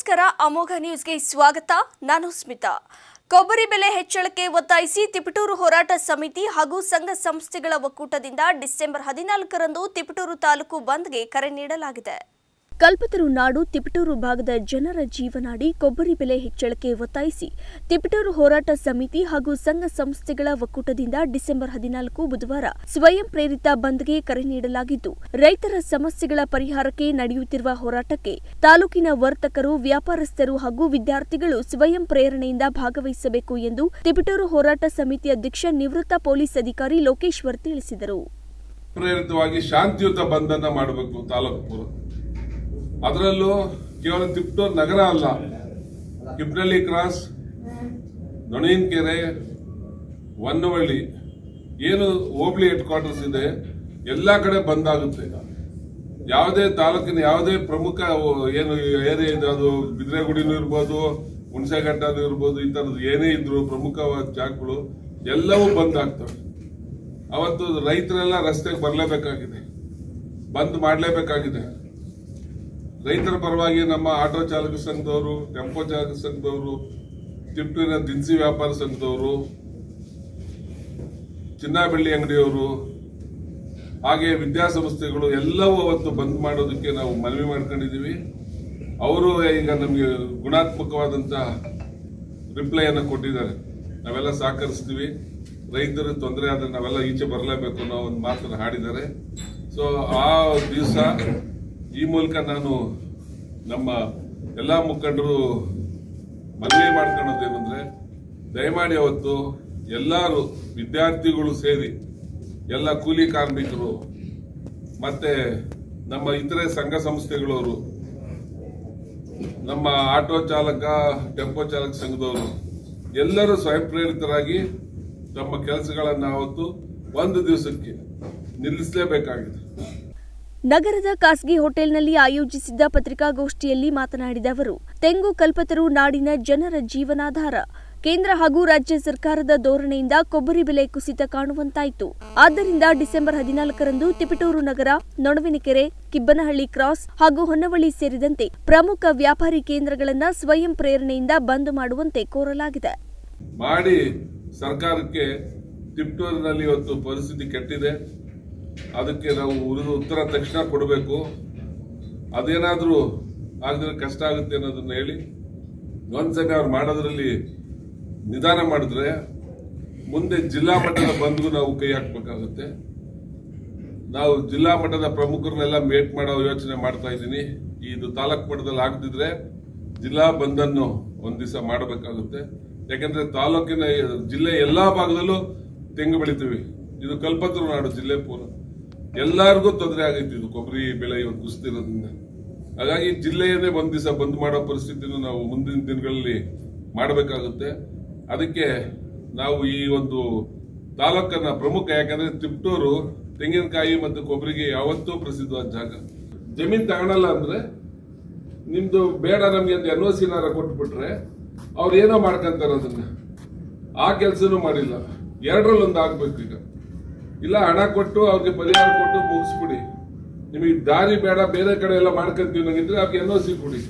ನಮಸ್ಕಾರ ಅಮೋಘ ನ್ಯೂಸ್ಗೆ ಸ್ವಾಗತ ನಾನು ಸ್ಮಿತಾ ಕೊಬ್ಬರಿ ಬೆಲೆ ಹೆಚ್ಚಳಕ್ಕೆ ಒತ್ತಾಯಿಸಿ ತಿಪಟೂರು ಹೋರಾಟ ಸಮಿತಿ ಹಾಗೂ ಸಂಘ ಸಂಸ್ಥೆಗಳ ಒಕ್ಕೂಟದಿಂದ ಡಿಸೆಂಬರ್ ಹದಿನಾಲ್ಕರಂದು ತಿಪಟೂರು ತಾಲೂಕು ಬಂದ್ಗೆ ಕರೆ ನೀಡಲಾಗಿದೆ ಕಲ್ಪತರು ನಾಡು ತಿಪಟೂರು ಭಾಗದ ಜನರ ಜೀವನಾಡಿ ಕೊಬ್ಬರಿ ಬೆಲೆ ಹೆಚ್ಚಳಕ್ಕೆ ಒತ್ತಾಯಿಸಿ ತಿಪಟೂರು ಹೋರಾಟ ಸಮಿತಿ ಹಾಗೂ ಸಂಘ ಸಂಸ್ಥೆಗಳ ಒಕ್ಕೂಟದಿಂದ ಡಿಸೆಂಬರ್ ಹದಿನಾಲ್ಕು ಬುಧವಾರ ಸ್ವಯಂ ಪ್ರೇರಿತ ಬಂದ್ಗೆ ಕರೆ ನೀಡಲಾಗಿದ್ದು ರೈತರ ಸಮಸ್ಯೆಗಳ ಪರಿಹಾರಕ್ಕೆ ನಡೆಯುತ್ತಿರುವ ಹೋರಾಟಕ್ಕೆ ತಾಲೂಕಿನ ವರ್ತಕರು ವ್ಯಾಪಾರಸ್ಥರು ಹಾಗೂ ವಿದ್ಯಾರ್ಥಿಗಳು ಸ್ವಯಂ ಪ್ರೇರಣೆಯಿಂದ ಭಾಗವಹಿಸಬೇಕು ಎಂದು ತಿಪಟೂರು ಹೋರಾಟ ಸಮಿತಿ ಅಧ್ಯಕ್ಷ ನಿವೃತ್ತ ಪೊಲೀಸ್ ಅಧಿಕಾರಿ ಲೋಕೇಶ್ವರ್ ತಿಳಿಸಿದರು ಪ್ರೇರಿತವಾಗಿ ಶಾಂತಿಯುತ ಬಂಧನ ಮಾಡಬೇಕು ತಾಲೂಕು ಪೂರ ಅದರಲ್ಲೂ ಕೇವಲ ತಿಪ್ಟೂರು ನಗರ ಅಲ್ಲ ಕಿಬ್ನಳ್ಳಿ ಕ್ರಾಸ್ ನೊಣೀನ್ಕೆರೆ ಹೊನ್ನವಳ್ಳಿ ಏನು ಹೋಬಳಿ ಹೆಡ್ ಕ್ವಾರ್ಟರ್ಸ್ ಇದೆ ಎಲ್ಲಾ ಕಡೆ ಬಂದ್ ಆಗುತ್ತೆ ಯಾವುದೇ ತಾಲೂಕಿನ ಯಾವುದೇ ಪ್ರಮುಖ ಏನು ಏರಿಯಾ ಇದೆ ಅದು ಬಿದ್ರೆಗುಡಿನೂ ಇರ್ಬೋದು ಹುಣಸೆಘಟ್ಟನೂ ಇರ್ಬೋದು ಈ ತರದ್ದು ಏನೇ ಇದ್ರು ಪ್ರಮುಖವಾದ ಜಾಗಗಳು ಎಲ್ಲವೂ ಬಂದ್ ಆಗ್ತವೆ ಅವತ್ತು ರೈತರೆಲ್ಲ ರಸ್ತೆಗೆ ಬರಲೇಬೇಕಾಗಿದೆ ಬಂದ್ ಮಾಡಲೇಬೇಕಾಗಿದೆ ರೈತರ ಪರವಾಗಿ ನಮ್ಮ ಆಟೋ ಚಾಲಕ ಸಂಘದವರು ಟೆಂಪೋ ಚಾಲಕ ಸಂಘದವರು ತಿಪ್ಟೂರಿನ ದಿನಸಿ ವ್ಯಾಪಾರ ಸಂಘದವರು ಚಿನ್ನ ಬೆಳ್ಳಿ ಅಂಗಡಿಯವರು ಹಾಗೆ ವಿದ್ಯಾಸಂಸ್ಥೆಗಳು ಎಲ್ಲವೂ ಅವತ್ತು ಬಂದ್ ಮಾಡೋದಕ್ಕೆ ನಾವು ಮನವಿ ಮಾಡ್ಕೊಂಡಿದ್ದೀವಿ ಅವರು ಈಗ ನಮಗೆ ಗುಣಾತ್ಮಕವಾದಂತ ರಿಪ್ಲೈ ಅನ್ನು ಕೊಟ್ಟಿದ್ದಾರೆ ನಾವೆಲ್ಲ ಸಹಕರಿಸ್ತೀವಿ ರೈತರು ತೊಂದರೆ ಆದ್ರೆ ನಾವೆಲ್ಲ ಈಚೆ ಬರಲೇಬೇಕು ಅನ್ನೋ ಒಂದು ಮಾತನ್ನು ಹಾಡಿದ್ದಾರೆ ಸೊ ಆ ದಿವಸ ಈ ಮೂಲಕ ನಾನು ನಮ್ಮ ಎಲ್ಲಾ ಮುಖಂಡರು ಮನವಿ ಮಾಡ್ಕೊಳ್ಳೋದೇನೆಂದ್ರೆ ದಯಮಾಡಿ ಅವತ್ತು ಎಲ್ಲರೂ ವಿದ್ಯಾರ್ಥಿಗಳು ಸೇರಿ ಎಲ್ಲ ಕೂಲಿ ಕಾರ್ಮಿಕರು ಮತ್ತೆ ನಮ್ಮ ಇತರೆ ಸಂಘ ಸಂಸ್ಥೆಗಳವರು ನಮ್ಮ ಆಟೋ ಚಾಲಕ ಟೆಂಪೋ ಚಾಲಕ ಸಂಘದವರು ಎಲ್ಲರೂ ಸ್ವಯಂ ಪ್ರೇರಿತರಾಗಿ ತಮ್ಮ ಕೆಲಸಗಳನ್ನ ಅವತ್ತು ಒಂದು ದಿವಸಕ್ಕೆ ನಿಲ್ಲಿಸಲೇಬೇಕಾಗಿದೆ ನಗರದ ಖಾಸಗಿ ಹೋಟೆಲ್ನಲ್ಲಿ ಆಯೋಜಿಸಿದ್ದ ಪತ್ರಿಕಾಗೋಷ್ಠಿಯಲ್ಲಿ ಮಾತನಾಡಿದ ಅವರು ತೆಂಗು ಕಲ್ಪತರು ನಾಡಿನ ಜನರ ಜೀವನಾಧಾರ ಕೇಂದ್ರ ಹಾಗೂ ರಾಜ್ಯ ಸರ್ಕಾರದ ಧೋರಣೆಯಿಂದ ಕೊಬ್ಬರಿ ಬೆಲೆ ಕುಸಿತ ಕಾಣುವಂತಾಯಿತು ಆದ್ದರಿಂದ ಡಿಸೆಂಬರ್ ಹದಿನಾಲ್ಕರಂದು ತಿಪಟೂರು ನಗರ ನೊಣವಿನಕೆರೆ ಕಿಬ್ಬನಹಳ್ಳಿ ಕ್ರಾಸ್ ಹಾಗೂ ಹೊನ್ನವಳ್ಳಿ ಸೇರಿದಂತೆ ಪ್ರಮುಖ ವ್ಯಾಪಾರಿ ಕೇಂದ್ರಗಳನ್ನ ಸ್ವಯಂ ಪ್ರೇರಣೆಯಿಂದ ಬಂದ್ ಮಾಡುವಂತೆ ಕೋರಲಾಗಿದೆ ಮಾಡಿ ಸರ್ಕಾರಕ್ಕೆ ತಿಪ್ಟೂರಿನಲ್ಲಿ ಇವತ್ತು ಪರಿಸ್ಥಿತಿ ಕೆಟ್ಟಿದೆ ಅದಕ್ಕೆ ನಾವು ಉರಿದು ಉತ್ತರ ತಕ್ಷಣ ಕೊಡಬೇಕು ಅದೇನಾದ್ರೂ ಆಗದ್ರೆ ಕಷ್ಟ ಆಗುತ್ತೆ ಅನ್ನೋದನ್ನ ಹೇಳಿ ಒಂದ್ಸರಿ ಅವ್ರು ಮಾಡೋದ್ರಲ್ಲಿ ನಿಧಾನ ಮಾಡಿದ್ರೆ ಮುಂದೆ ಜಿಲ್ಲಾ ಮಟ್ಟದ ಬಂದ್ಗೂ ನಾವು ಕೈ ಹಾಕ್ಬೇಕಾಗುತ್ತೆ ನಾವು ಜಿಲ್ಲಾ ಮಟ್ಟದ ಪ್ರಮುಖರನ್ನೆಲ್ಲ ಮೇಟ್ ಮಾಡೋ ಯೋಚನೆ ಮಾಡ್ತಾ ಇದ್ದೀನಿ ಇದು ತಾಲೂಕು ಮಟ್ಟದಲ್ಲಿ ಆಗದಿದ್ರೆ ಜಿಲ್ಲಾ ಬಂದನ್ನು ಒಂದ್ ದಿವಸ ಮಾಡಬೇಕಾಗುತ್ತೆ ಯಾಕಂದ್ರೆ ತಾಲೂಕಿನ ಜಿಲ್ಲೆ ಎಲ್ಲಾ ಭಾಗದಲ್ಲೂ ತೆಂಗು ಬೆಳಿತೀವಿ ಇದು ಕಲ್ಪತರು ನಾಡು ಜಿಲ್ಲೆ ಪೂರ ಎಲ್ಲರಿಗೂ ತೊಂದರೆ ಆಗೈತಿ ಇದು ಕೊಬ್ಬರಿ ಬೆಳೆ ಇವತ್ತು ಕುಸಿದಿರೋದ್ರಿಂದ ಹಾಗಾಗಿ ಜಿಲ್ಲೆಯನ್ನೇ ಒಂದ್ ದಿವಸ ಬಂದ್ ಮಾಡೋ ಪರಿಸ್ಥಿತಿಯನ್ನು ನಾವು ಮುಂದಿನ ದಿನಗಳಲ್ಲಿ ಮಾಡಬೇಕಾಗುತ್ತೆ ಅದಕ್ಕೆ ನಾವು ಈ ಒಂದು ತಾಲೂಕನ್ನ ಪ್ರಮುಖ ಯಾಕಂದ್ರೆ ತಿಪ್ಟೂರು ತೆಂಗಿನಕಾಯಿ ಮತ್ತು ಕೊಬ್ಬರಿಗೆ ಯಾವತ್ತೂ ಪ್ರಸಿದ್ಧವಾದ ಜಾಗ ಜಮೀನ್ ತಗೊಳಲ್ಲ ಅಂದ್ರೆ ನಿಮ್ದು ಬೇಡ ನಮ್ಗೆ ಅಂತ ಎನ್ ಒ ಸಿನಾರ ಕೊಟ್ಬಿಟ್ರೆ ಅವ್ರು ಏನೋ ಮಾಡ್ಕೊಂತಾರ ಅದನ್ನ ಆ ಕೆಲಸನೂ ಮಾಡಿಲ್ಲ ಎರಡರಲ್ಲಿ ಒಂದು ಆಗ್ಬೇಕು ಈಗ ಇಲ್ಲ ಹಣ ಕೊಟ್ಟು ಅವ್ರಿಗೆ ಪರಿಹಾರ ಕೊಟ್ಟು ಮುಗಿಸ್ಬಿಡಿ ನಿಮಗೆ ದಾರಿ ಬೇಡ ಬೇರೆ ಕಡೆ ಎಲ್ಲ ಮಾಡ್ಕೊಂತೀವಿ ನಂಗಿದ್ರೆ ಅವ್ರಿಗೆ ಎನ್ ಒ ಸಿ ಕೊಡಿ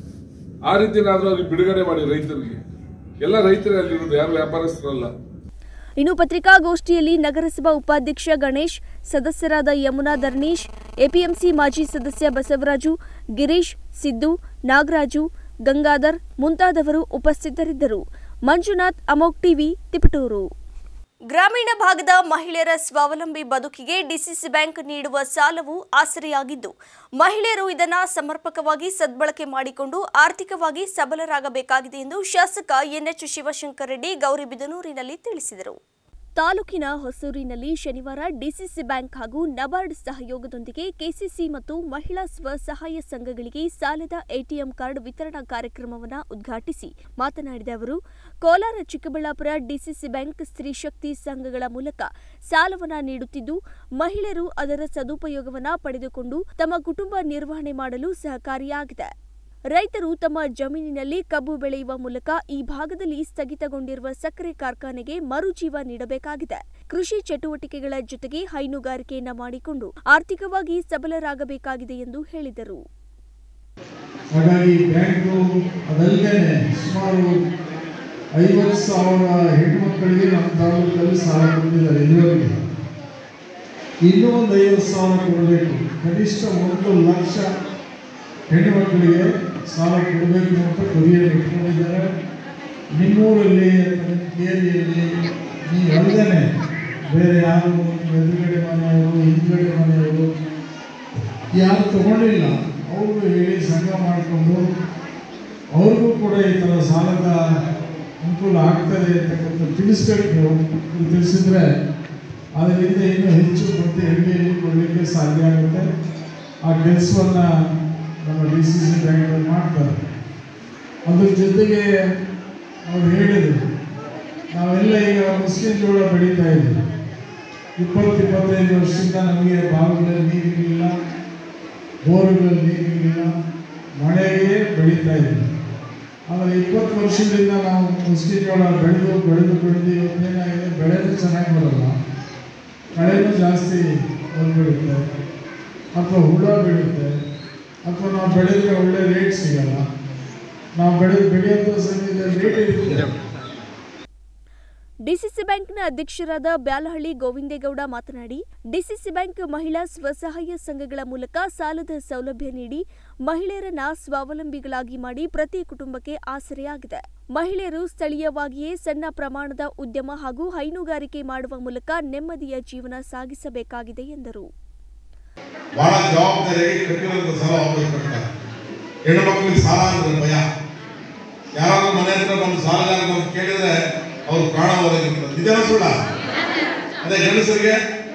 ಆ ರೀತಿನಾದ್ರೂ ಅವ್ರಿಗೆ ಬಿಡುಗಡೆ ಮಾಡಿ ರೈತರಿಗೆ ಎಲ್ಲ ರೈತರೇ ಅಲ್ಲಿರೋದು ಯಾರು ವ್ಯಾಪಾರಸ್ಥರಲ್ಲ ಇನ್ನು ಪತ್ರಿಕಾಗೋಷ್ಠಿಯಲ್ಲಿ ನಗರಸಭಾ ಉಪಾಧ್ಯಕ್ಷ ಗಣೇಶ್ ಸದಸ್ಯರಾದ ಯಮುನಾ ಧರ್ಣೀಶ್ ಎಪಿಎಂಸಿ ಮಾಜಿ ಸದಸ್ಯ ಬಸವರಾಜು ಗಿರೀಶ್ ಸಿದ್ದು ನಾಗರಾಜು ಗಂಗಾಧರ್ ಮುಂತಾದವರು ಉಪಸ್ಥಿತರಿದ್ದರು ಮಂಜುನಾಥ್ ಅಮೋಕ್ ಟಿವಿ ತಿಪಟೂರು ಗ್ರಾಮೀಣ ಭಾಗದ ಮಹಿಳೆಯರ ಸ್ವಾವಲಂಬಿ ಬದುಕಿಗೆ ಡಿಸಿಸಿ ಬ್ಯಾಂಕ್ ನೀಡುವ ಸಾಲವು ಆಸರೆಯಾಗಿದ್ದು ಮಹಿಳೆಯರು ಇದನ್ನು ಸಮರ್ಪಕವಾಗಿ ಸದ್ಬಳಕೆ ಮಾಡಿಕೊಂಡು ಆರ್ಥಿಕವಾಗಿ ಸಬಲರಾಗಬೇಕಾಗಿದೆ ಎಂದು ಶಾಸಕ ಎನ್ಎಚ್ ಶಿವಶಂಕರ ರೆಡ್ಡಿ ಗೌರಿಬಿದನೂರಿನಲ್ಲಿ ತಿಳಿಸಿದರು ತಾಲೂಕಿನ ಹೊಸೂರಿನಲ್ಲಿ ಶನಿವಾರ ಡಿಸಿಸಿ ಬ್ಯಾಂಕ್ ಹಾಗೂ ನಬಾರ್ಡ್ ಸಹಯೋಗದೊಂದಿಗೆ ಕೆಸಿಸಿ ಮತ್ತು ಮಹಿಳಾ ಸ್ವಸಹಾಯ ಸಂಘಗಳಿಗೆ ಸಾಲದ ಎಟಿಎಂ ಕಾರ್ಡ್ ವಿತರಣಾ ಕಾರ್ಯಕ್ರಮವನ್ನು ಉದ್ಘಾಟಿಸಿ ಮಾತನಾಡಿದ ಅವರು ಕೋಲಾರ ಚಿಕ್ಕಬಳ್ಳಾಪುರ ಡಿಸಿಸಿ ಬ್ಯಾಂಕ್ ಸ್ತ್ರೀ ಶಕ್ತಿ ಸಂಘಗಳ ಮೂಲಕ ಸಾಲವನ್ನ ನೀಡುತ್ತಿದ್ದು ಮಹಿಳೆಯರು ಅದರ ಸದುಪಯೋಗವನ್ನ ಪಡೆದುಕೊಂಡು ತಮ್ಮ ಕುಟುಂಬ ನಿರ್ವಹಣೆ ಮಾಡಲು ಸಹಕಾರಿಯಾಗಿದೆ ರೈತರು ತಮ್ಮ ಜಮೀನಿನಲ್ಲಿ ಕಬ್ಬು ಬೆಳೆಯುವ ಮೂಲಕ ಈ ಭಾಗದಲ್ಲಿ ಸ್ಥಗಿತಗೊಂಡಿರುವ ಸಕ್ಕರೆ ಕಾರ್ಖಾನೆಗೆ ಮರುಜೀವ ನೀಡಬೇಕಾಗಿದೆ ಕೃಷಿ ಚಟುವಟಿಕೆಗಳ ಜೊತೆಗೆ ಹೈನುಗಾರಿಕೆಯನ್ನ ಮಾಡಿಕೊಂಡು ಆರ್ಥಿಕವಾಗಿ ಸಬಲರಾಗಬೇಕಾಗಿದೆ ಎಂದು ಹೇಳಿದರು ಹಾಗಾಗಿ ಬ್ಯಾಂಕು ಅದಲ್ಲದೆ ಸುಮಾರು ಐವತ್ತು ಸಾವಿರ ಹೆಣ್ಮಕ್ಕಳಿಗೆ ನಮ್ಮ ತಾಲೂಕಲ್ಲಿ ಸಾಲ ಕೊಟ್ಟಿದ್ದಾರೆ ಇದುವರೆಗೆ ಇನ್ನೂ ಒಂದು ಐವತ್ತು ಸಾವಿರ ಕೊಡಬೇಕು ಕನಿಷ್ಠ ಒಂದು ಲಕ್ಷ ಹೆಣ್ಣುಮಕ್ಕಳಿಗೆ ಸಾಲ ಕೊಡಬೇಕು ಅಂತ ಗುರಿಯನ್ನು ಇಟ್ಕೊಂಡಿದ್ದಾರೆ ನಿಮ್ಮೂರಲ್ಲಿ ಅಥವಾ ನಿಮ್ಮ ಏರಿಯಲ್ಲಿ ನೀವು ಅಲ್ಲದೇ ಬೇರೆ ಯಾರು ಎದುರುಗಡೆ ಮನೆಯವರು ಹಿಂದ್ಗಡೆ ಮನೆಯವರು ಯಾರು ತಗೊಂಡಿಲ್ಲ ಅವ್ರಿಗೂ ಹೇಳಿ ಸಂಘ ಮಾಡಿಕೊಂಡು ಅವ್ರಿಗೂ ಕೂಡ ಈ ಥರ ಸಾಲದ ಅನುಕೂಲ ಆಗ್ತದೆ ಅಂತಕ್ಕಂಥ ತಿಳಿಸ್ಬೇಕು ನೀವು ಇದು ತಿಳಿಸಿದ್ರೆ ಅದರಿಂದ ಇನ್ನೂ ಹೆಚ್ಚು ಮತ್ತೆ ಹಳ್ಳಿಯಲ್ಲಿ ಕೊಡಲಿಕ್ಕೆ ಸಾಧ್ಯ ಆಗುತ್ತೆ ಆ ಕೆಲಸವನ್ನು ನಮ್ಮ ಡಿ ಸಿ ಸಿ ಬ್ಯಾಂಕ್ನಲ್ಲಿ ಮಾಡ್ತಾರೆ ಅದ್ರ ಜೊತೆಗೆ ಅವ್ರು ಹೇಳಿದರು ನಾವೆಲ್ಲ ಈಗ ಮುಸ್ಲಿಂ ಜೋಳ ಬೆಳೀತಾ ಇದ್ದೀವಿ ಇಪ್ಪತ್ತು ಇಪ್ಪತ್ತೈದು ವರ್ಷದಿಂದ ನಮಗೆ ಬಾವಿಗಳಲ್ಲಿ ನೀರಿರಲಿಲ್ಲ ಬೋರುಗಳಲ್ಲಿ ನೀರಿರಲಿಲ್ಲ ಮಳೆಗೆ ಬೆಳೀತಾ ಇದ್ದೀವಿ ಆದರೆ ಇಪ್ಪತ್ತು ವರ್ಷದಿಂದ ನಾವು ಮುಸ್ಲಿಂ ಜೋಳ ಬೆಳೆದು ಬೆಳೆದು ಬೆಳೆದು ಇವತ್ತೇನಾಗಿದೆ ಬೆಳೆನೂ ಚೆನ್ನಾಗಿ ಬರಲ್ಲ ಕಳೆನೂ ಜಾಸ್ತಿ ಬಂದ್ಬಿಡುತ್ತೆ ಅಥವಾ ಹುಳ ಬೀಳುತ್ತೆ ಅಥವಾ ನಾವು ಬೆಳೆದ್ರೆ ಒಳ್ಳೆ ರೇಟ್ ಸಿಗಲ್ಲ ನಾವು ಬೆಳೆ ಬೆಳೆಯುವಂಥ ಸಮಯದಲ್ಲಿ ರೇಟ್ ಇರುತ್ತೆ ಡಿಸಿಸಿ ಬ್ಯಾಂಕ್ನ ಅಧ್ಯಕ್ಷರಾದ ಬ್ಯಾಲಹಳ್ಳಿ ಗೋವಿಂದೇಗೌಡ ಮಾತನಾಡಿ ಡಿಸಿಸಿ ಬ್ಯಾಂಕ್ ಮಹಿಳಾ ಸ್ವಸಹಾಯ ಸಂಘಗಳ ಮೂಲಕ ಸಾಲದ ಸೌಲಭ್ಯ ನೀಡಿ ಮಹಿಳೆಯರನ್ನ ಸ್ವಾವಲಂಬಿಗಳಾಗಿ ಮಾಡಿ ಪ್ರತಿ ಕುಟುಂಬಕ್ಕೆ ಆಸರೆಯಾಗಿದೆ ಮಹಿಳೆಯರು ಸ್ಥಳೀಯವಾಗಿಯೇ ಸಣ್ಣ ಪ್ರಮಾಣದ ಉದ್ಯಮ ಹಾಗೂ ಹೈನುಗಾರಿಕೆ ಮಾಡುವ ಮೂಲಕ ನೆಮ್ಮದಿಯ ಜೀವನ ಸಾಗಿಸಬೇಕಾಗಿದೆ ಎಂದರು ಬಹಳ ಜವಾಬ್ದಾರಿಯಾಗಿ ಕಟ್ಟಿರೋಂಥ ಸಾಲ ವಾಪಸ್ ಕಟ್ತಾರೆ ಹೆಣ್ಣು ಮಕ್ಕಳಿಗೆ ಸಾಲ ಅಂದ್ರೆ ಭಯ ಯಾರಾದ್ರೂ ಮನೆ ಹತ್ರ ಬಂದು ಸಾಲಗಾರ ಬಂದು ಕೇಳಿದ್ರೆ ಅವ್ರು ಪ್ರಾಣ ಒದಗಿರ್ತಾರೆ ಇದೇನೋ ಸುಳ್ಳ ಅದೇ ಗಂಡಸರಿಗೆ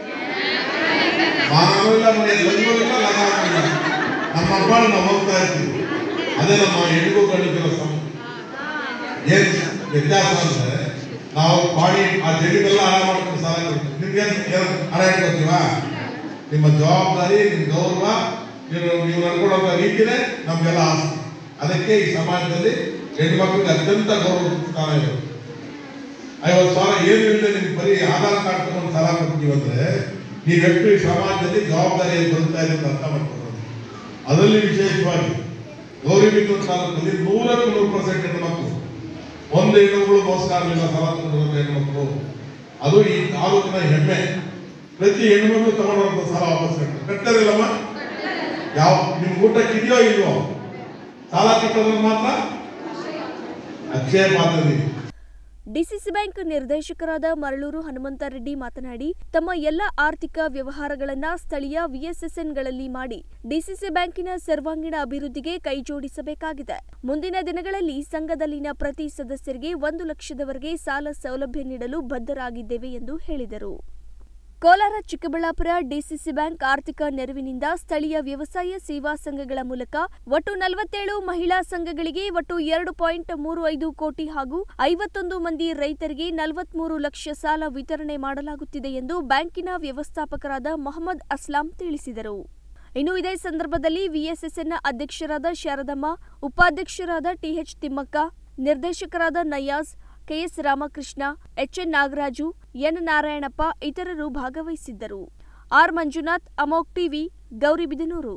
ಮಾನವೂ ಇಲ್ಲ ಮನೆ ಲಗ್ನವೂ ಇಲ್ಲ ಲಗ್ನ ಇಲ್ಲ ನಮ್ಮ ಹಬ್ಬ ನಾವು ಹೋಗ್ತಾ ಇರ್ತೀವಿ ಅದೇ ನಮ್ಮ ಹೆಣ್ಣಿಗೂ ಗಂಡಿಗಿರೋ ಸಮ ಏನ್ ವ್ಯತ್ಯಾಸ ಅಂದ್ರೆ ನಾವು ಪಾಡಿ ಆ ಜಗತ್ತೆಲ್ಲ ಹಣ ಮಾಡ್ಕೊಂಡು ಸಾಲ ಕೊಡ್ತೀವಿ ನಿಮ್ಗೆ ಏನು ಹಣ ಇಟ್ಕೊತೀವಾ ನಿಮ್ಮ ಜವಾಬ್ದಾರಿ ನಿಮ್ಮ ಗೌರವ ನೀವು ನೀವು ನಡ್ಕೊಳ್ಳೋ ರೀತಿನೇ ನಮಗೆಲ್ಲ ಆಸ್ತಿ ಅದಕ್ಕೆ ಈ ಸಮಾಜದಲ್ಲಿ ಹೆಣ್ಮಕ್ಳಿಗೆ ಅತ್ಯಂತ ಗೌರವ ಸ್ಥಾನ ಇದೆ ಐವತ್ತು ಸಾವಿರ ಏನು ಇಲ್ಲದೆ ನಿಮ್ಗೆ ಬರೀ ಆಧಾರ್ ಕಾರ್ಡ್ ತಗೊಂಡು ಸಾಲ ಕೊಡ್ತೀವಿ ಅಂದ್ರೆ ನೀವೆಷ್ಟು ಈ ಸಮಾಜದಲ್ಲಿ ಜವಾಬ್ದಾರಿಯಾಗಿ ಬರುತ್ತಾ ಇದೆ ಅಂತ ಅರ್ಥ ಮಾಡ್ಕೊಳ್ಳೋದು ಅದರಲ್ಲಿ ವಿಶೇಷವಾಗಿ ಗೌರಿಬಿದ್ದು ತಾಲೂಕಲ್ಲಿ ನೂರಕ್ಕೆ ನೂರು ಪರ್ಸೆಂಟ್ ಹೆಣ್ಮಕ್ಳು ಒಂದು ಹೆಣ್ಣುಗಳು ಮೋಸಗಾರಲಿಲ್ಲ ಸಾಲ ತಗೊಂಡಿರೋ ಹೆಣ್ಮಕ್ಳು ಅದು ಈ ತಾಲೂಕಿನ ಹೆಮ್ಮೆ ಪ್ರತಿ ಹೆಣ್ಮಕ್ಳು ತಗೊಂಡಂತ ಸಾಲ ವಾಪಸ್ ಕಟ್ತಾರೆ ಕಟ್ಟದಿಲ್ಲಮ್ಮ ಯಾವ ನಿಮ್ ಊಟಕ್ಕೆ ಇದೆಯೋ ಇಲ್ವೋ ಸಾಲ ಕಟ್ಟೋದ್ರ ಮಾತ್ರ ಅಕ್ಷಯ ಪಾತ್ರದಲ್ಲಿ ಡಿಸಿಸಿ ಬ್ಯಾಂಕ್ ನಿರ್ದೇಶಕರಾದ ಮರಳೂರು ಹನುಮಂತರೆಡ್ಡಿ ಮಾತನಾಡಿ ತಮ್ಮ ಎಲ್ಲ ಆರ್ಥಿಕ ವ್ಯವಹಾರಗಳನ್ನ ಸ್ಥಳೀಯ ವಿಎಸ್ಎಸ್ಎನ್ಗಳಲ್ಲಿ ಮಾಡಿ ಡಿಸಿಸಿ ಬ್ಯಾಂಕಿನ ಸರ್ವಾಂಗೀಣ ಅಭಿವೃದ್ಧಿಗೆ ಕೈಜೋಡಿಸಬೇಕಾಗಿದೆ ಮುಂದಿನ ದಿನಗಳಲ್ಲಿ ಸಂಘದಲ್ಲಿನ ಪ್ರತಿ ಸದಸ್ಯರಿಗೆ ಒಂದು ಲಕ್ಷದವರೆಗೆ ಸಾಲ ಸೌಲಭ್ಯ ನೀಡಲು ಬದ್ಧರಾಗಿದ್ದೇವೆ ಎಂದು ಹೇಳಿದರು ಕೋಲಾರ ಚಿಕ್ಕಬಳ್ಳಾಪುರ ಡಿಸಿಸಿ ಬ್ಯಾಂಕ್ ಆರ್ಥಿಕ ನೆರವಿನಿಂದ ಸ್ಥಳೀಯ ವ್ಯವಸಾಯ ಸೇವಾ ಸಂಘಗಳ ಮೂಲಕ ಒಟ್ಟು ನಲವತ್ತೇಳು ಮಹಿಳಾ ಸಂಘಗಳಿಗೆ ಒಟ್ಟು ಎರಡು ಪಾಯಿಂಟ್ ಮೂರು ಐದು ಕೋಟಿ ಹಾಗೂ ಐವತ್ತೊಂದು ಮಂದಿ ರೈತರಿಗೆ ನಲವತ್ಮೂರು ಲಕ್ಷ ಸಾಲ ವಿತರಣೆ ಮಾಡಲಾಗುತ್ತಿದೆ ಎಂದು ಬ್ಯಾಂಕಿನ ವ್ಯವಸ್ಥಾಪಕರಾದ ಮೊಹಮ್ಮದ್ ಅಸ್ಲಾಂ ತಿಳಿಸಿದರು ಇನ್ನು ಇದೇ ಸಂದರ್ಭದಲ್ಲಿ ವಿಎಸ್ಎಸ್ಎನ್ನ ಅಧ್ಯಕ್ಷರಾದ ಶಾರದಮ್ಮ ಉಪಾಧ್ಯಕ್ಷರಾದ ಟಿಎಚ್ ತಿಮ್ಮಕ್ಕ ನಿರ್ದೇಶಕರಾದ Nayaz K S Ramakrishna H N Nagaraju N Narayanappa ಇತರರು ಭಾಗವಹಿಸಿದ್ದರು ಆರ್ ಮಂಜುನಾಥ್ ಅಮೋಕ್ ಟಿವಿ ಗೌರಿಬಿದನೂರು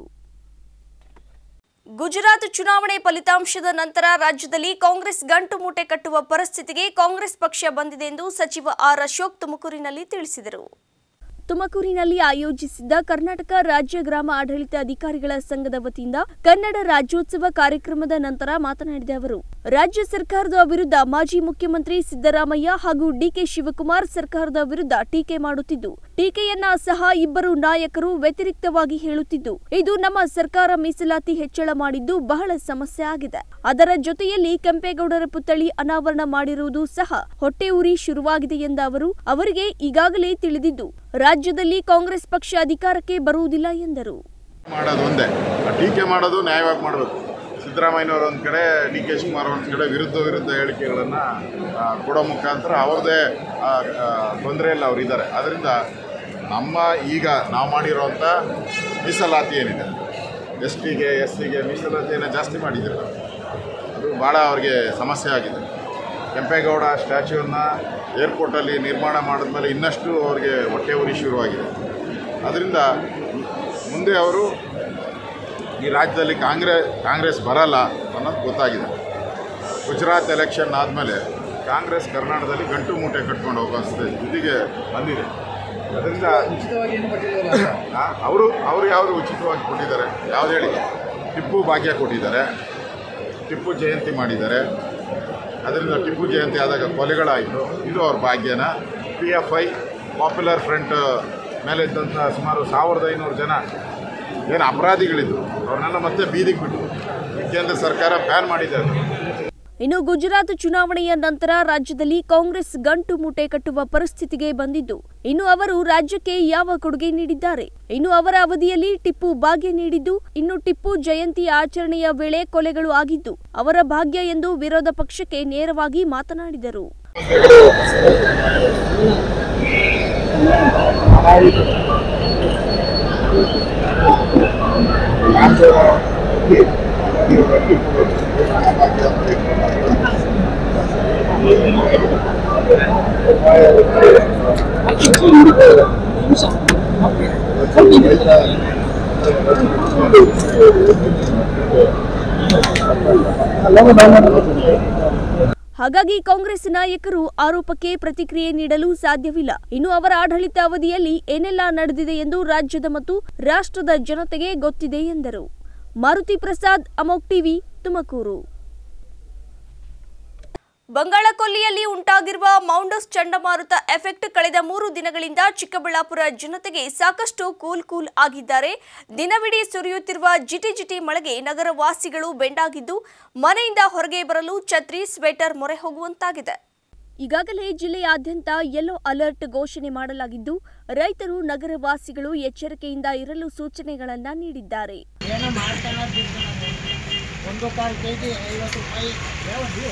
ಗುಜರಾತ್ ಚುನಾವಣೆ ಫಲಿತಾಂಶದ ನಂತರ ರಾಜ್ಯದಲ್ಲಿ ಕಾಂಗ್ರೆಸ್ ಗಂಟು ಮೂಟೆ ಕಟ್ಟುವ ಪರಿಸ್ಥಿತಿಗೆ ಕಾಂಗ್ರೆಸ್ ಪಕ್ಷ ಬಂದಿದೆ ಎಂದು ಸಚಿವ ಆರ್ ಅಶೋಕ್ ತುಮಕೂರಿನಲ್ಲಿ ತಿಳಿಸಿದರು ತುಮಕೂರಿನಲ್ಲಿ ಆಯೋಜಿಸಿದ್ದ ಕರ್ನಾಟಕ ರಾಜ್ಯ ಗ್ರಾಮ ಆಡಳಿತ ಅಧಿಕಾರಿಗಳ ಸಂಘದ ವತಿಯಿಂದ ಕನ್ನಡ ರಾಜ್ಯೋತ್ಸವ ಕಾರ್ಯಕ್ರಮದ ನಂತರ ಮಾತನಾಡಿದ ಅವರು ರಾಜ್ಯ ಸರ್ಕಾರದ ವಿರುದ್ಧ ಮಾಜಿ ಮುಖ್ಯಮಂತ್ರಿ ಸಿದ್ದರಾಮಯ್ಯ ಹಾಗೂ ಡಿಕೆ ಶಿವಕುಮಾರ್ ಸರ್ಕಾರದ ವಿರುದ್ಧ ಟೀಕೆ ಮಾಡುತ್ತಿದ್ದು ಟೀಕೆಯನ್ನ ಸಹ ಇಬ್ಬರು ನಾಯಕರು ವ್ಯತಿರಿಕ್ತವಾಗಿ ಹೇಳುತ್ತಿದ್ದು ಇದು ನಮ್ಮ ಸರ್ಕಾರ ಮೀಸಲಾತಿ ಹೆಚ್ಚಳ ಮಾಡಿದ್ದು ಬಹಳ ಸಮಸ್ಯೆ ಆಗಿದೆ ಅದರ ಜೊತೆಯಲ್ಲಿ ಕೆಂಪೇಗೌಡರ ಪುತ್ಥಳಿ ಅನಾವರಣ ಮಾಡಿರುವುದು ಸಹ ಹೊಟ್ಟೆ ಉರಿ ಶುರುವಾಗಿದೆ ಎಂದ ಅವರು ಅವರಿಗೆ ಈಗಾಗಲೇ ತಿಳಿದಿದ್ದು ರಾಜ್ಯದಲ್ಲಿ ಕಾಂಗ್ರೆಸ್ ಪಕ್ಷ ಅಧಿಕಾರಕ್ಕೆ ಬರುವುದಿಲ್ಲ ಎಂದರು ಮಾಡೋದು ಒಂದೇ ಆ ಟೀಕೆ ಮಾಡೋದು ನ್ಯಾಯವಾಗಿ ಮಾಡಬೇಕು ಸಿದ್ದರಾಮಯ್ಯನವರು ಒಂದು ಕಡೆ ಡಿ ಕೆ ಶಿವಕುಮಾರ್ ಒಂದು ಕಡೆ ವಿರುದ್ಧ ವಿರುದ್ಧ ಹೇಳಿಕೆಗಳನ್ನು ಕೊಡೋ ಮುಖಾಂತರ ಅವ್ರದ್ದೇ ತೊಂದರೆಯಲ್ಲಿ ಅವ್ರು ಇದ್ದಾರೆ ಅದರಿಂದ ನಮ್ಮ ಈಗ ನಾವು ಮಾಡಿರೋಂಥ ಮೀಸಲಾತಿ ಏನಿದೆ ಎಸ್ ಟಿಗೆ ಎಸ್ ಸಿಗೆ ಮೀಸಲಾತಿಯನ್ನು ಜಾಸ್ತಿ ಮಾಡಿದ್ದೀವಿ ಅದು ಭಾಳ ಅವ್ರಿಗೆ ಸಮಸ್ಯೆ ಆಗಿದೆ ಕೆಂಪೇಗೌಡ ಸ್ಟ್ಯಾಚ್ಯೂವನ್ನು ಏರ್ಪೋರ್ಟಲ್ಲಿ ನಿರ್ಮಾಣ ಮಾಡಿದ್ಮೇಲೆ ಇನ್ನಷ್ಟು ಅವ್ರಿಗೆ ಹೊಟ್ಟೆ ಉರಿ ಶುರುವಾಗಿದೆ ಅದರಿಂದ ಮುಂದೆ ಅವರು ಈ ರಾಜ್ಯದಲ್ಲಿ ಕಾಂಗ್ರೆಸ್ ಕಾಂಗ್ರೆಸ್ ಬರಲ್ಲ ಅನ್ನೋದು ಗೊತ್ತಾಗಿದೆ ಗುಜರಾತ್ ಎಲೆಕ್ಷನ್ ಆದಮೇಲೆ ಕಾಂಗ್ರೆಸ್ ಕರ್ನಾಟಕದಲ್ಲಿ ಗಂಟು ಮೂಟೆ ಕಟ್ಕೊಂಡು ಹೋಗೋ ಸ್ಥಿತಿಗೆ ಬಂದಿದೆ ಅದರಿಂದ ಅವರು ಅವರು ಯಾವುದು ಉಚಿತವಾಗಿ ಕೊಟ್ಟಿದ್ದಾರೆ ಯಾವ್ದು ಹೇಳಿ ಟಿಪ್ಪು ಭಾಗ್ಯ ಕೊಟ್ಟಿದ್ದಾರೆ ಟಿಪ್ಪು ಜಯಂತಿ ಮಾಡಿದ್ದಾರೆ ಅದರಿಂದ ಟಿಪ್ಪು ಜಯಂತಿ ಆದಾಗ ಕೊಲೆಗಳಾಯಿತು ಇದು ಅವ್ರ ಭಾಗ್ಯನ P F I popular front ಮೇಲೆ ಇದ್ದಂಥ ಸುಮಾರು ಸಾವಿರದ ಐನೂರು ಜನ ಏನು ಅಪರಾಧಿಗಳಿದ್ರು ಅವ್ರನ್ನೆಲ್ಲ ಮತ್ತೆ ಬೀದಿಗೆ ಬಿಟ್ಟು ಕೇಂದ್ರ ಸರ್ಕಾರ ಬ್ಯಾನ್ ಮಾಡಿದ್ದಾರೆ ಇನ್ನು ಗುಜರಾತ್ ಚುನಾವಣೆಯ ನಂತರ ರಾಜ್ಯದಲ್ಲಿ ಕಾಂಗ್ರೆಸ್ ಗಂಟು ಮೂಟೆ ಕಟ್ಟುವ ಪರಿಸ್ಥಿತಿಗೆ ಬಂದಿದ್ದು ಇನ್ನು ಅವರು ರಾಜ್ಯಕ್ಕೆ ಯಾವ ಕೊಡುಗೆ ನೀಡಿದ್ದಾರೆ ಇನ್ನು ಅವರ ಅವಧಿಯಲ್ಲಿ ಟಿಪ್ಪು ಭಾಗ್ಯ ನೀಡಿದ್ದು ಇನ್ನು ಟಿಪ್ಪು ಜಯಂತಿ ಆಚರಣೆಯ ವೇಳೆ ಕೊಲೆಗಳು ಆಗಿದ್ದು ಅವರ ಭಾಗ್ಯ ಎಂದು ವಿರೋಧ ಪಕ್ಷಕ್ಕೆ ನೇರವಾಗಿ ಮಾತನಾಡಿದರು ಹಾಗಾಗಿ ಕಾಂಗ್ರೆಸ್ ನಾಯಕರು ಆರೋಪಕ್ಕೆ ಪ್ರತಿಕ್ರಿಯೆ ನೀಡಲು ಸಾಧ್ಯವಿಲ್ಲ ಇನ್ನು ಅವರ ಆಡಳಿತ ಅವಧಿಯಲ್ಲಿ ಏನೆಲ್ಲ ನಡೆದಿದೆ ಎಂದು ರಾಜ್ಯದ ಮತ್ತು ರಾಷ್ಟ್ರದ ಜನತೆಗೆ ಗೊತ್ತಿದೆ ಎಂದರು ಮಾರುತಿ ಪ್ರಸಾದ್ ಅಮೋಕ್ ಟಿವಿ ತುಮಕೂರು ಬಂಗಾಳಕೊಲ್ಲಿಯಲ್ಲಿ ಉಂಟಾಗಿರುವ ಮೌಂಡಸ್ ಚಂಡಮಾರುತ ಎಫೆಕ್ಟ್ ಕಳೆದ ಮೂರು ದಿನಗಳಿಂದ ಚಿಕ್ಕಬಳ್ಳಾಪುರ ಜನತೆಗೆ ಸಾಕಷ್ಟು ಕೂಲ್ ಕೂಲ್ ಆಗಿದ್ದಾರೆ ದಿನವಿಡೀ ಸುರಿಯುತ್ತಿರುವ ಜಿಟಿ ಜಿಟಿ ಮಳೆಗೆ ನಗರ ವಾಸಿಗಳು ಬೆಂಡಾಗಿದ್ದು ಮನೆಯಿಂದ ಹೊರಗೆ ಬರಲು ಛತ್ರಿ ಸ್ವೆಟರ್ ಮೊರೆ ಹೋಗುವಂತಾಗಿದೆ ಈಗಾಗಲೇ ಜಿಲ್ಲೆಯಾದ್ಯಂತ ಯೆಲ್ಲೋ ಅಲರ್ಟ್ ಘೋಷಣೆ ಮಾಡಲಾಗಿದ್ದು ರೈತರು ನಗರ ವಾಸಿಗಳು ಎಚ್ಚರಿಕೆಯಿಂದ ಇರಲು ಸೂಚನೆಗಳನ್ನ ನೀಡಿದ್ದಾರೆ ಏನೋ ಮಾಡ್ಕೊಳ್ಳೋದು ಒಂದು ಕಾಲು ಕೆ ಜಿ ಐವತ್ತು ರೂಪಾಯಿ ಯಾವುದು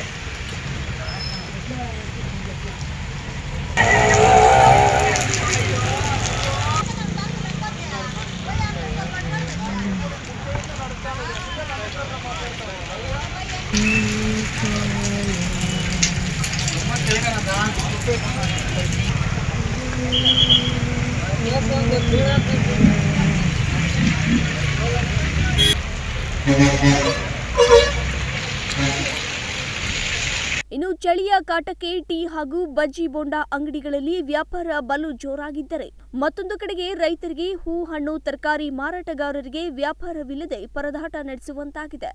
ಇನ್ನು ಚಳಿಯ ಕಾಟಕ್ಕೆ ಟೀ ಹಾಗೂ ಬಜ್ಜಿ ಬೋಂಡಾ ಅಂಗಡಿಗಳಲ್ಲಿ ವ್ಯಾಪಾರ ಬಲು ಜೋರಾಗಿದ್ದರೆ ಮತ್ತೊಂದು ಕಡೆಗೆ ರೈತರಿಗೆ ಹೂ ಹಣ್ಣು ತರಕಾರಿ ಮಾರಾಟಗಾರರಿಗೆ ವ್ಯಾಪಾರವಿಲ್ಲದೆ ಪರದಾಟ ನಡೆಸುವಂತಾಗಿದೆ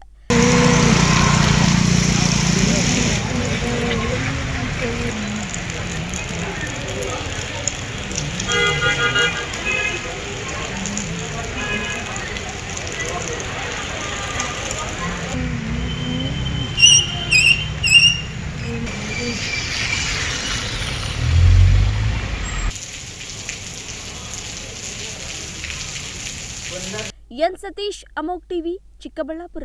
ಎನ್ ಸತೀಶ್ ಅಮೋಕ್ ಟಿವಿ ಚಿಕ್ಕಬಳ್ಳಾಪುರ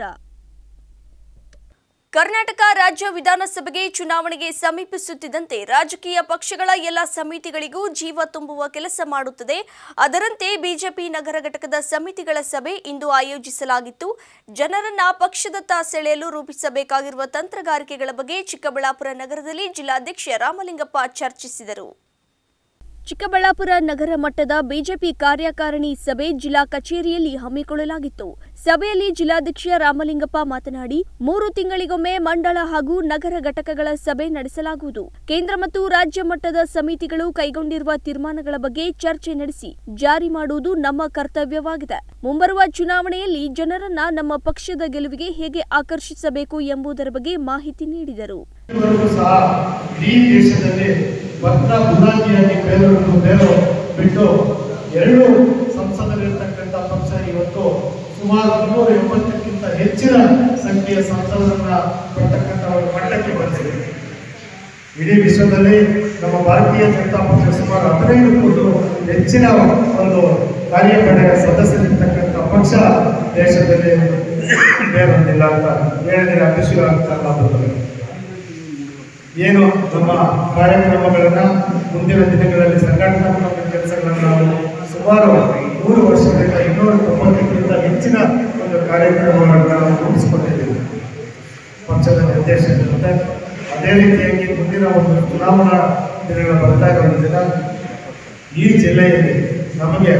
ಕರ್ನಾಟಕ ರಾಜ್ಯ ವಿಧಾನಸಭೆಗೆ ಚುನಾವಣೆಗೆ ಸಮೀಪಿಸುತ್ತಿದ್ದಂತೆ ರಾಜಕೀಯ ಪಕ್ಷಗಳ ಎಲ್ಲ ಸಮಿತಿಗಳಿಗೂ ಜೀವ ತುಂಬುವ ಕೆಲಸ ಮಾಡುತ್ತದೆ ಅದರಂತೆ ಬಿಜೆಪಿ ನಗರ ಘಟಕದ ಸಮಿತಿಗಳ ಸಭೆ ಇಂದು ಆಯೋಜಿಸಲಾಗಿತ್ತು ಜನರನ್ನ ಪಕ್ಷದತ್ತ ಸೆಳೆಯಲು ರೂಪಿಸಬೇಕಾಗಿರುವ ತಂತ್ರಗಾರಿಕೆಗಳ ಬಗ್ಗೆ ಚಿಕ್ಕಬಳ್ಳಾಪುರ ನಗರದಲ್ಲಿ ಜಿಲ್ಲಾಧ್ಯಕ್ಷ ರಾಮಲಿಂಗಪ್ಪ ಚರ್ಚಿಸಿದರು ಚಿಕ್ಕಬಳ್ಳಾಪುರ ನಗರ ಮಟ್ಟದ ಬಿಜೆಪಿ ಕಾರ್ಯಕಾರಿಣಿ ಸಭೆ ಜಿಲ್ಲಾ ಕಚೇರಿಯಲ್ಲಿ ಹಮ್ಮಿಕೊಳ್ಳಲಾಗಿತ್ತು ಸಭೆಯಲ್ಲಿ ಜಿಲ್ಲಾಧ್ಯಕ್ಷ ರಾಮಲಿಂಗಪ್ಪ ಮಾತನಾಡಿ ಮೂರು ತಿಂಗಳಿಗೊಮ್ಮೆ ಮಂಡಳ ಹಾಗೂ ನಗರ ಘಟಕಗಳ ಸಭೆ ನಡೆಸಲಾಗುವುದು ಕೇಂದ್ರ ಮತ್ತು ರಾಜ್ಯ ಮಟ್ಟದ ಸಮಿತಿಗಳು ಕೈಗೊಂಡಿರುವ ತೀರ್ಮಾನಗಳ ಬಗ್ಗೆ ಚರ್ಚೆ ನಡೆಸಿ ಜಾರಿ ಮಾಡುವುದು ನಮ್ಮ ಕರ್ತವ್ಯವಾಗಿದೆ ಮುಂಬರುವ ಚುನಾವಣೆಯಲ್ಲಿ ಜನರನ್ನ ನಮ್ಮ ಪಕ್ಷದ ಗೆಲುವಿಗೆ ಹೇಗೆ ಆಕರ್ಷಿಸಬೇಕು ಎಂಬುದರ ಬಗ್ಗೆ ಮಾಹಿತಿ ನೀಡಿದರು ಇದುವರೆಗೂ ಸಹ ಇಡೀ ದೇಶದಲ್ಲಿ ಭತ್ತ ಬುನಾದಿಯಾಗಿ ಬೇರೂರು ಬೇರು ಬಿಟ್ಟು ಎರಡು ಸಂಸದರಿರ್ತಕ್ಕಂಥ ಪಕ್ಷ ಇವತ್ತು ಸುಮಾರು ಮುನ್ನೂರ ಎಂಬತ್ತಕ್ಕಿಂತ ಹೆಚ್ಚಿನ ಸಂಖ್ಯೆಯ ಸಂಸದರನ್ನ ಪಡ್ತಕ್ಕಂಥ ಒಂದು ಮಟ್ಟಕ್ಕೆ ಬಂದಿದೆ ಇಡೀ ವಿಶ್ವದಲ್ಲಿ ನಮ್ಮ ಭಾರತೀಯ ಜನತಾ ಪಕ್ಷ ಸುಮಾರು ಹದಿನೈದು ಕೋಟಿ ಹೆಚ್ಚಿನ ಒಂದು ಕಾರ್ಯಪಡೆಯ ಸದಸ್ಯರಿರ್ತಕ್ಕಂಥ ಪಕ್ಷ ದೇಶದಲ್ಲಿ ಬೇರೊಂದಿಲ್ಲ ಅಂತ ಹೇಳಿದರೆ ಅತಿಶಯ ಆಗ್ತಾ ಏನು ನಮ್ಮ ಕಾರ್ಯಕ್ರಮಗಳನ್ನ ಮುಂದಿನ ದಿನಗಳಲ್ಲಿ ಸಂಘಟನಾತ್ಮಕ ಕೆಲಸಗಳನ್ನು ನಾವು ಸುಮಾರು ಮೂರು ವರ್ಷಗಳಿಂದ ಇನ್ನೂರ ತೊಂಬತ್ತಕ್ಕಿಂತ ಹೆಚ್ಚಿನ ಒಂದು ಕಾರ್ಯಕ್ರಮಗಳನ್ನು ನಾವು ರೂಪಿಸಿಕೊಂಡಿದ್ದೇವೆ ಪಕ್ಷದ ನಿರ್ದೇಶನದಂತೆ ಅದೇ ರೀತಿಯಾಗಿ ಮುಂದಿನ ಒಂದು ಚುನಾವಣಾ ದಿನಗಳು ಬರ್ತಾ ಇರೋದ್ರಿಂದ ಈ ಜಿಲ್ಲೆಯಲ್ಲಿ ನಮಗೆ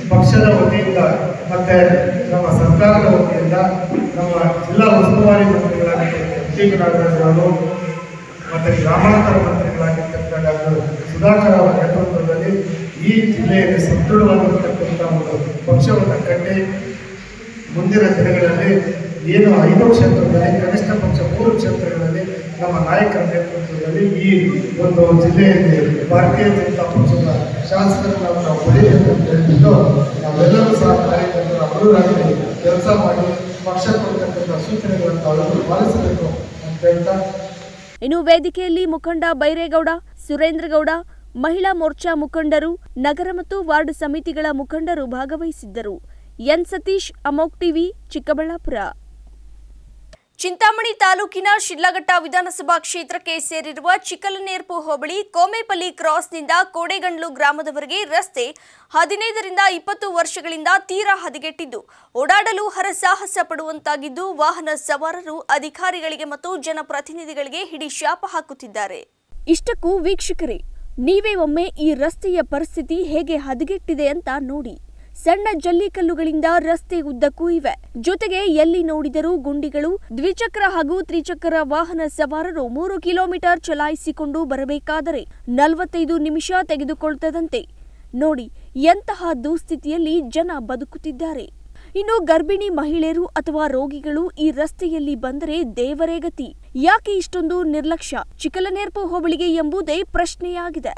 ಪಕ್ಷದ ವತಿಯಿಂದ ಮತ್ತೆ ನಮ್ಮ ಸರ್ಕಾರದ ವತಿಯಿಂದ ನಮ್ಮ ಜಿಲ್ಲಾ ಉಸ್ತುವಾರಿ ಮಂತ್ರಿಗಳಾಗಿರ್ತಕ್ಕಂಥ ಎಂ ಟಿ ನಾಗರಾಜ್ ಅವರು ಮತ್ತೆ ಗ್ರಾಮಾಂತರ ಮಂತ್ರಿಗಳಾಗಿರ್ತಕ್ಕಂಥ ಡಾಕ್ಟರ್ ಸುಧಾಕರ್ ಅವರ ನೇತೃತ್ವದಲ್ಲಿ ಈ ಜಿಲ್ಲೆಯಲ್ಲಿ ಸದೃಢವಾಗಿರ್ತಕ್ಕಂಥ ಒಂದು ಪಕ್ಷವನ್ನು ಕಟ್ಟಿ ಮುಂದಿನ ದಿನಗಳಲ್ಲಿ ಏನು ಐದು ಕ್ಷೇತ್ರದಲ್ಲಿ ಕನಿಷ್ಠ ಪಕ್ಷ ಮೂರು ಕ್ಷೇತ್ರಗಳಲ್ಲಿ ನಮ್ಮ ನಾಯಕರ ನೇತೃತ್ವದಲ್ಲಿ ಈ ಒಂದು ಜಿಲ್ಲೆಯಲ್ಲಿ ಭಾರತೀಯ ಜನತಾ ಪಕ್ಷದ ಶಾಸಕರನ್ನು ನಾವು ಪಡೆಯಬೇಕು ಅಂತ ಹೇಳ್ಬಿಟ್ಟು ನಾವೆಲ್ಲರೂ ಸಹ ಕಾರ್ಯಕರ್ತರ ಅನುರಾಗಿ ಕೆಲಸ ಮಾಡಿ ಪಕ್ಷ ಕೊಡ್ತಕ್ಕಂಥ ಸೂಚನೆಗಳನ್ನು ತಾವೆಲ್ಲರೂ ಪಾಲಿಸಬೇಕು ಅಂತ ಹೇಳ್ತಾ ಇನ್ನು ವೇದಿಕೆಯಲ್ಲಿ ಮುಖಂಡ ಬೈರೇಗೌಡ ಸುರೇಂದ್ರಗೌಡ ಮಹಿಳಾ ಮೋರ್ಚಾ ಮುಖಂಡರು ನಗರ ಮತ್ತು ವಾರ್ಡ್ ಸಮಿತಿಗಳ ಮುಖಂಡರು ಭಾಗವಹಿಸಿದ್ದರು ಎನ್ ಸತೀಶ್ ಅಮೋಕ್ ಟಿವಿ ಚಿಕ್ಕಬಳ್ಳಾಪುರ ಚಿಂತಾಮಣಿ ತಾಲೂಕಿನ ಶಿಡ್ಲಘಟ್ಟ ವಿಧಾನಸಭಾ ಕ್ಷೇತ್ರಕ್ಕೆ ಸೇರಿರುವ ಚಿಕ್ಕಲನೇರ್ಪು ಹೋಬಳಿ ಕೋಮೇಪಲ್ಲಿ ಕ್ರಾಸ್ನಿಂದ ಕೋಡೆಗಂಡ್ಲು ಗ್ರಾಮದವರೆಗೆ ರಸ್ತೆ ಹದಿನೈದರಿಂದ ಇಪ್ಪತ್ತು ವರ್ಷಗಳಿಂದ ತೀರಾ ಹದಗೆಟ್ಟಿದ್ದು ಓಡಾಡಲು ಹರಸಾಹಸ ಪಡುವಂತಾಗಿದ್ದು ವಾಹನ ಸವಾರರು ಅಧಿಕಾರಿಗಳಿಗೆ ಮತ್ತು ಜನಪ್ರತಿನಿಧಿಗಳಿಗೆ ಹಿಡಿ ಶಾಪ ಹಾಕುತ್ತಿದ್ದಾರೆ ಇಷ್ಟಕ್ಕೂ ವೀಕ್ಷಕರೇ ನೀವೇ ಒಮ್ಮೆ ಈ ರಸ್ತೆಯ ಪರಿಸ್ಥಿತಿ ಹೇಗೆ ಹದಗೆಟ್ಟಿದೆ ಅಂತ ನೋಡಿ ಸಣ್ಣ ಜಲ್ಲಿಕಲ್ಲುಗಳಿಂದ ರಸ್ತೆ ಉದ್ದಕ್ಕೂ ಇವೆ ಜೊತೆಗೆ ಎಲ್ಲಿ ನೋಡಿದರೂ ಗುಂಡಿಗಳು ದ್ವಿಚಕ್ರ ಹಾಗೂ ತ್ರಿಚಕ್ರ ವಾಹನ ಸವಾರರು ಮೂರು ಕಿಲೋಮೀಟರ್ ಚಲಾಯಿಸಿಕೊಂಡು ಬರಬೇಕಾದರೆ ನಲವತ್ತೈದು ನಿಮಿಷ ತೆಗೆದುಕೊಳ್ತದಂತೆ ನೋಡಿ ಎಂತಹ ದುಸ್ಥಿತಿಯಲ್ಲಿ ಜನ ಬದುಕುತ್ತಿದ್ದಾರೆ ಇನ್ನು ಗರ್ಭಿಣಿ ಮಹಿಳೆಯರು ಅಥವಾ ರೋಗಿಗಳು ಈ ರಸ್ತೆಯಲ್ಲಿ ಬಂದರೆ ದೇವರೇ ಗತಿ ಯಾಕೆ ಇಷ್ಟೊಂದು ನಿರ್ಲಕ್ಷ್ಯ ಚಿಕ್ಕಲನೇರ್ಪು ಹೋಬಳಿಗೆ ಎಂಬುದೇ ಪ್ರಶ್ನೆಯಾಗಿದೆ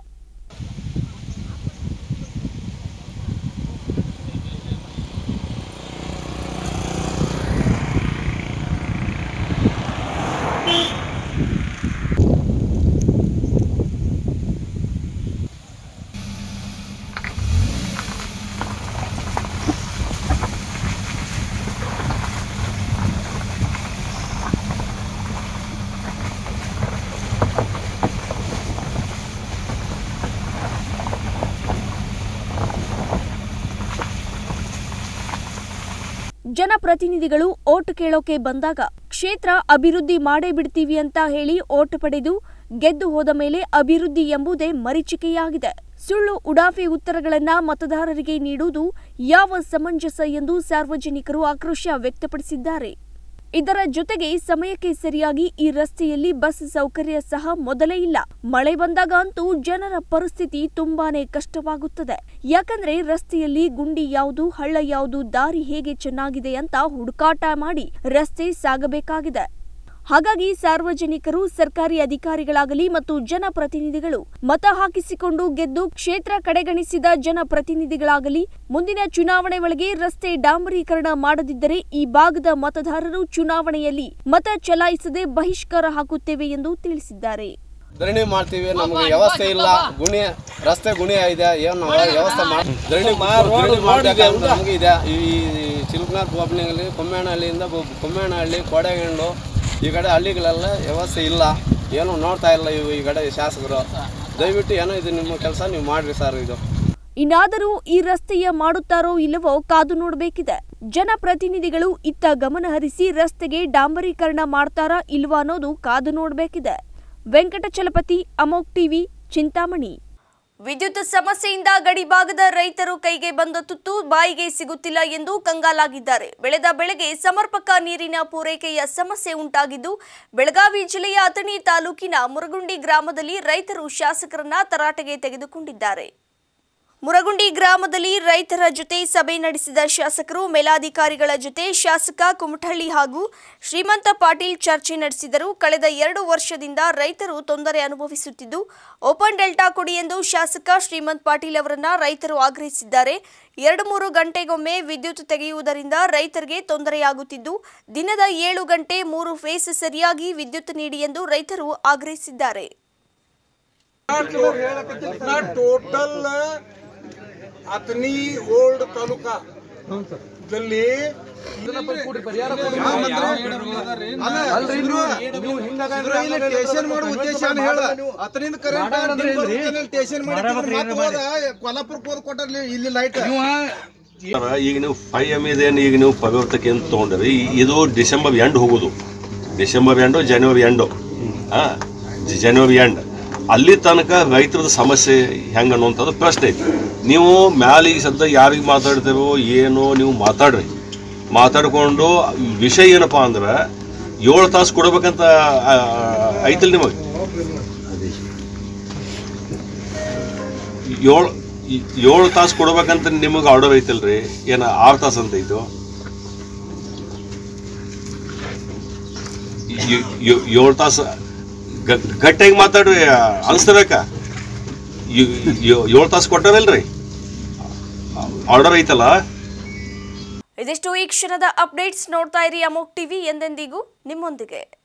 ಜನಪ್ರತಿನಿಧಿಗಳು ಓಟ್ ಕೇಳೋಕೆ ಬಂದಾಗ ಕ್ಷೇತ್ರ ಅಭಿವೃದ್ಧಿ ಮಾಡೇ ಬಿಡ್ತೀವಿ ಅಂತ ಹೇಳಿ ಓಟ್ ಪಡೆದು ಗೆದ್ದು ಹೋದ ಮೇಲೆ ಅಭಿವೃದ್ಧಿ ಎಂಬುದೇ ಮರೀಚಿಕೆಯಾಗಿದೆ ಸುಳ್ಳು ಉಡಾಫೆ ಉತ್ತರಗಳನ್ನ ಮತದಾರರಿಗೆ ನೀಡುವುದು ಯಾವ ಸಮಂಜಸ ಎಂದು ಸಾರ್ವಜನಿಕರು ಆಕ್ರೋಶ ವ್ಯಕ್ತಪಡಿಸಿದ್ದಾರೆ ಇದರ ಜೊತೆಗೆ ಸಮಯಕ್ಕೆ ಸರಿಯಾಗಿ ಈ ರಸ್ತೆಯಲ್ಲಿ ಬಸ್ ಸೌಕರ್ಯ ಸಹ ಮೊದಲೇ ಇಲ್ಲ ಮಳೆ ಬಂದಾಗ ಅಂತೂ ಜನರ ಪರಿಸ್ಥಿತಿ ತುಂಬಾನೇ ಕಷ್ಟವಾಗುತ್ತದೆ ಯಾಕಂದ್ರೆ ರಸ್ತೆಯಲ್ಲಿ ಗುಂಡಿ ಯಾವುದು ಹಳ್ಳ ಯಾವುದು ದಾರಿ ಹೇಗೆ ಚೆನ್ನಾಗಿದೆ ಅಂತ ಹುಡುಕಾಟ ಮಾಡಿ ರಸ್ತೆ ಸಾಗಬೇಕಾಗಿದೆ ಹಾಗಾಗಿ ಸಾರ್ವಜನಿಕರು ಸರ್ಕಾರಿ ಅಧಿಕಾರಿಗಳಾಗಲಿ ಮತ್ತು ಜನಪ್ರತಿನಿಧಿಗಳು ಮತ ಹಾಕಿಸಿಕೊಂಡು ಗೆದ್ದು ಕ್ಷೇತ್ರ ಕಡೆಗಣಿಸಿದ ಜನಪ್ರತಿನಿಧಿಗಳಾಗಲಿ ಮುಂದಿನ ಚುನಾವಣೆ ಒಳಗೆ ರಸ್ತೆ ಡಾಂಬರೀಕರಣ ಮಾಡದಿದ್ದರೆ ಈ ಭಾಗದ ಮತದಾರರು ಚುನಾವಣೆಯಲ್ಲಿ ಮತ ಚಲಾಯಿಸದೆ ಬಹಿಷ್ಕಾರ ಹಾಕುತ್ತೇವೆ ಎಂದು ತಿಳಿಸಿದ್ದಾರೆ ಧರಣಿ ಮಾಡ್ತೀವಿ ನಮಗೆ ವ್ಯವಸ್ಥೆ ಇಲ್ಲ ಗುಣಿ ರಸ್ತೆ ಗುಣಿ ಇದೆ ಏನು ನಾವು ವ್ಯವಸ್ಥೆ ಮಾಡಿ ಧರಣಿ ಧರಣಿ ಮಾಡ್ಬೇಕಂತ ನಮಗೆ ಇದೆ ಈ ಚಿಲ್ಕನಾಥ್ ಹೋಬಳಿಯಲ್ಲಿ ಕೊಮ್ಮೇನಹಳ್ಳಿಯಿಂದ ಬೊ- ಕೊಮ್ಮೇನಹಳ್ಳಿ ಕೋಡೆಗಂಡು ಈ ಕಡೆ ಹಳ್ಳಿಗಳೆಲ್ಲ ವ್ಯವಸ್ಥೆ ಇಲ್ಲ ಏನು ನೋಡ್ತಾ ಇಲ್ಲ ಇವು ಈ ಕಡೆ ಶಾಸಕರು ದಯವಿಟ್ಟು ಏನೋ ಇದು ನಿಮ್ಮ ಕೆಲಸ ನೀವು ಮಾಡಿರಿ ಸರ್ ಇದು ಇನ್ನಾದರೂ ಈ ರಸ್ತೆಯ ಮಾಡುತ್ತಾರೋ ಇಲ್ಲವೋ ಕಾದು ನೋಡಬೇಕಿದೆ ಜನಪ್ರತಿನಿಧಿಗಳು ಇತ್ತ ಗಮನ ಹರಿಸಿ ರಸ್ತೆಗೆ ಡಾಂಬರೀಕರಣ ಮಾಡ್ತಾರಾ ಇಲ್ವಾ ಅನ್ನೋದು ಕಾದು ನೋಡಬೇಕಿದೆ ವೆಂಕಟಚಲಪತಿ ಅಮೋಕ್ ಟಿವಿ ಚಿಂತಾಮಣಿ ವಿದ್ಯುತ್ ಸಮಸ್ಯೆಯಿಂದ ಗಡಿಭಾಗದ ರೈತರು ಕೈಗೆ ಬಂದ ತುತ್ತು ಬಾಯಿಗೆ ಸಿಗುತ್ತಿಲ್ಲ ಎಂದು ಕಂಗಾಲಾಗಿದ್ದಾರೆ ಬೆಳೆದ ಬೆಳೆಗೆ ಸಮರ್ಪಕ ನೀರಿನ ಪೂರೈಕೆಯ ಸಮಸ್ಯೆ ಉಂಟಾಗಿದ್ದು ಬೆಳಗಾವಿ ಜಿಲ್ಲೆಯ ಅಥಣಿ ತಾಲೂಕಿನ ಮುರಗುಂಡಿ ಗ್ರಾಮದಲ್ಲಿ ರೈತರು ಶಾಸಕರನ್ನ ತರಾಟೆಗೆ ತೆಗೆದುಕೊಂಡಿದ್ದಾರೆ ಮುರಗುಂಡಿ ಗ್ರಾಮದಲ್ಲಿ ರೈತರ ಜೊತೆ ಸಭೆ ನಡೆಸಿದ ಶಾಸಕರು ಮೇಲಾಧಿಕಾರಿಗಳ ಜೊತೆ ಶಾಸಕ ಕುಮಟಹಳ್ಳಿ ಹಾಗೂ ಶ್ರೀಮಂತ ಪಾಟೀಲ್ ಚರ್ಚೆ ನಡೆಸಿದರು ಕಳೆದ ಎರಡು ವರ್ಷದಿಂದ ರೈತರು ತೊಂದರೆ ಅನುಭವಿಸುತ್ತಿದ್ದು ಓಪನ್ ಡೆಲ್ಟಾ ಕೊಡಿ ಎಂದು ಶಾಸಕ ಶ್ರೀಮಂತ್ ಪಾಟೀಲ್ ಅವರನ್ನ ರೈತರು ಆಗ್ರಹಿಸಿದ್ದಾರೆ ಎರಡು ಮೂರು ಗಂಟೆಗೊಮ್ಮೆ ವಿದ್ಯುತ್ ತೆಗೆಯುವುದರಿಂದ ರೈತರಿಗೆ ತೊಂದರೆಯಾಗುತ್ತಿದ್ದು ದಿನದ ಏಳು ಗಂಟೆ ಮೂರು ಫೇಸ್ ಸರಿಯಾಗಿ ವಿದ್ಯುತ್ ನೀಡಿ ಎಂದು ರೈತರು ಆಗ್ರಹಿಸಿದ್ದಾರೆ ಟೋಟಲ್ ಅತನಿ ಓಲ್ಡ್ ತಾಲೂಕಾ ದಲ್ಲಿ ಸ್ಟೇಷನ್ ಮಾಡೋ ಉದ್ದೇಶ ಹೇಳ ಅದರಿಂದ ಕರೆಂಟ್ ಸ್ಟೇಷನ್ ಮಾಡಿ ಕೊಲ್ಲಾಪುರಕ್ಕೆ ಹೋದ್ ಕೊಟ್ಟರ್ಲಿ ಇಲ್ಲಿ ಲೈಟ್ ಈಗ ನೀವು ಫೈವ್ ಎಮ್ ಇದೇನು ಈಗ ನೀವು ಪವಿರ್ತಕ್ಕೆ ಅಂತ ತೊಗೊಂಡ್ರಿ ಇದು ಡಿಸೆಂಬರ್ ಎಂಡ್ ಹೋಗೋದು ಡಿಸೆಂಬರ್ ಎಂಡು ಜನವರಿ ಎಂಡು ಹಾಂ ಜನವರಿ ಎಂಡ್ ಅಲ್ಲಿ ತನಕ ರೈತರದ ಸಮಸ್ಯೆ ಹೆಂಗೆ ಅನ್ನುವಂಥದ್ದು ಪ್ರಶ್ನೆ ಐತಿ ನೀವು ಮ್ಯಾಲೆ ಈಗ ಸದ್ಯ ಯಾರಿಗೆ ಮಾತಾಡ್ತೇವೋ ಏನೋ ನೀವು ಮಾತಾಡ್ರಿ ಮಾತಾಡ್ಕೊಂಡು ವಿಷಯ ಏನಪ್ಪ ಅಂದ್ರೆ ಏಳು ತಾಸು ಕೊಡ್ಬೇಕಂತ ಆ, ಐತಿಲ್ ನಿಮಗೆ ಏಳು ಏಳು ತಾಸು ಕೊಡ್ಬೇಕಂತ ನಿಮಗೆ ಆರ್ಡರ್ ಐತಲ್ರಿ ಏನ ಆರು ತಾಸು ಅಂತ ಐತು ಏಳು ತಾಸು ಗ- ಗಟ್ಟಿಯಾಗಿ ಮಾತಾಡ್ರಿ ಅನ್ಸ್ತಿರ್ಬೇಕಾ ಏಳು ತಾಸು ಕೊಟ್ಟಾರಲ್ರಿ ಆರ್ಡರ್ ಐತಲ್ಲ ಇದಿಷ್ಟು ಈ ಕ್ಷಣದ ಅಪ್ಡೇಟ್ಸ್ ನೋಡ್ತಾ ಇರಿ ಅಮೋಕ್ ಟಿವಿ ಎಂದೆಂದಿಗೂ ನಿಮ್ಮೊಂದಿಗೆ